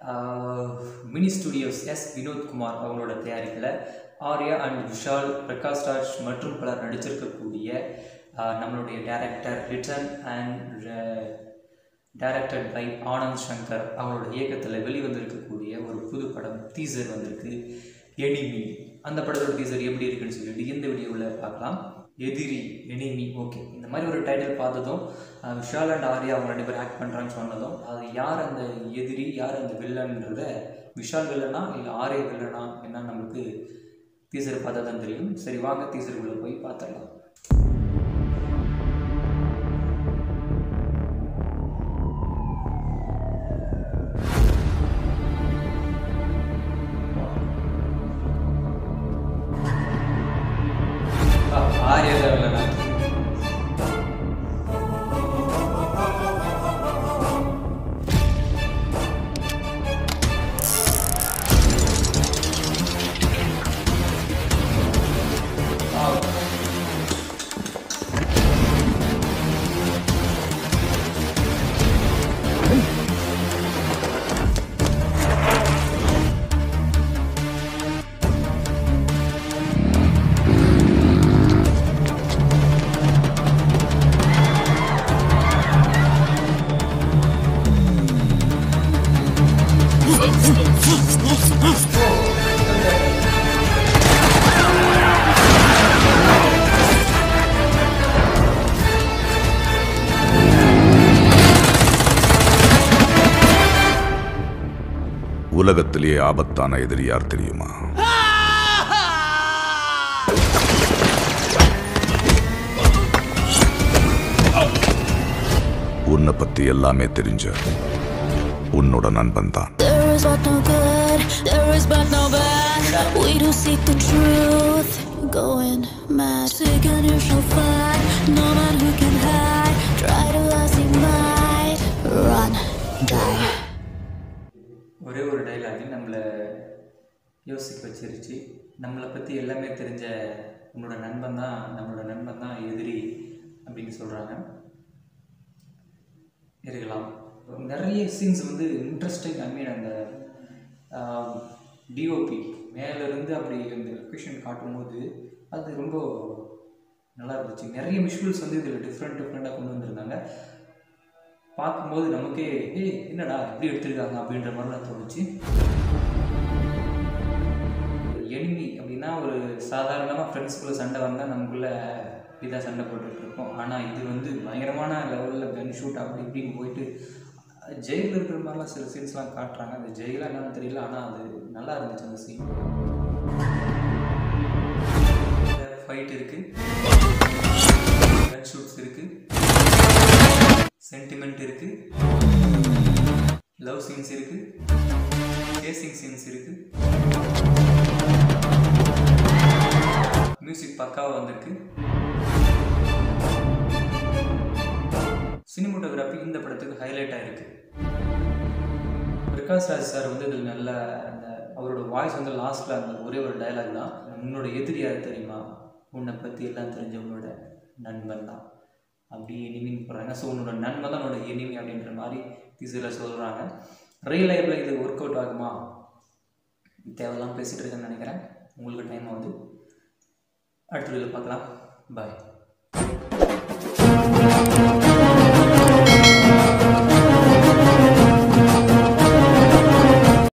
Mini studios S Vinothkumar அவங்களோட தயாரிப்பில் Arya and Vishal Prakash Raj மற்றும் பலர் நடிச்சிருக்கக்கூடிய ஆஹ், நம்மளுடைய director written and directed by Anand Shankar அவங்களோட இயக்கத்தில் வெளிவந்திருக்கக்கூடிய ஒரு புது படம் டீசர் வந்திருக்கு எனிமி அந்த படத்தோட டீசர் எப்படி இருக்குன்னு சொல்லிட்டு இந்த வீடியோவில் பார்க்கலாம் எதிரி எனிமி ஓகே இந்த மாதிரி ஒரு டைட்டில் பார்த்ததும் அஹ், விஷால் அண்ட் ஆர்யா அவங்க ரெண்டு பேர் ஆக்ட் பண்ணுறான்னு சொன்னதும் அது யார் அந்த எதிரி யார் அந்த வில்லன்றத விஷால் வில்லனா இல்லை ஆர்யா வில்லனா என்ன நம்மளுக்கு டீசர் பார்த்தா தான் தெரியும் சரி வாங்க டீசருக்குள்ளே போய் பார்த்துடலாம் ஆர்யா தான் வில்லனா உலகத்திலேயே ஆபத்தான எதிரி யார் தெரியுமா உன்னை பத்தி எல்லாமே தெரிஞ்ச உன்னோட நண்பன் தான் There is but no good, there is but no bad. We do seek the truth, going mad. Seek and you shall find, no man who can hide. Try to as he might, run, die. ஒரே ஒரு dialogue நம்மளை யோசிக்க வச்சிருச்சு நம்மளை பற்றி எல்லாமே தெரிஞ்ச உன்னோட நண்பன் தான் நம்மளோட நண்பன் தான் எதிரி அப்படின்னு சொல்கிறாங்க இருக்கலாம் நிறைய சீன்ஸ் வந்து இன்ட்ரெஸ்டிங் ஐ மீன் அந்த டிஓபி மேலேருந்து அப்படி அந்த லொக்கேஷன் காட்டும்போது அது ரொம்ப நல்லா இருந்துச்சு நிறைய விஷுவல்ஸ் வந்து இதில் டிஃப்ரெண்ட் டிஃப்ரெண்ட்டாக கொண்டு வந்திருந்தாங்க பார்க்கும்போது நமக்கே ஏய் என்னடா இப்படி எடுத்திருக்காங்க அப்படின்ற மாதிரிலாம் தோணுச்சு எனிமி அப்படின்னா ஒரு சாதாரணமாக ஃப்ரெண்ட்ஸ்குள்ளே சண்டை வந்தால் நமக்குள்ளே இதாக சண்டை போட்டுட்டு இருக்கோம் ஆனால் இது வந்து பயங்கரமான லெவலில் கன் ஷூட் அப்படி இப்படின்னு போயிட்டு ஜெயிலில் இருக்கிற மாதிரிலாம் சில சீன்ஸ்லாம் காட்டுறாங்க அது ஜெயிலாக என்னன்னு தெரியல ஆனால் அது நல்லா இருந்துச்சு அந்த சீன் ஃபைட் இருக்குது கன் ஷூட்ஸ் இருக்குது சென்டிமெண்ட் இருக்கு லவ் சீன்ஸ் இருக்கு சேசிங் சீன்ஸ் இருக்கு மியூசிக் பக்காவாக வந்திருக்கு சினிமோட்டோகிராஃபி இந்த படத்துக்கு ஹைலைட்டாக இருக்கு பிரகாஷ் ராஜ் சார் வந்து இதில் நல்ல அந்த அவரோட வாய்ஸ் வந்து லாஸ்ட்டில் அந்த ஒரே ஒரு டயலாக் தான் உன்னோட எதிரி யார் தெரியுமா உன்னை பற்றி எல்லாம் தெரிஞ்சவனோட நண்பன் தான் அப்படி எனிமின்னு போடுறாங்க ஸோ உன்னோட நன்மை தான் உன்னோட எனிமி அப்படின்ற மாதிரி டீசரில் சொல்கிறாங்க ரியல் லைஃப்பில் இது ஒர்க் அவுட் ஆகுமா தேவையெல்லாம் பேசிகிட்டு இருக்கேன்னு நினைக்கிறேன் உங்களுக்கு டைம் ஆகுது அடுத்த வீடியோவில் பார்க்கலாம் பாய்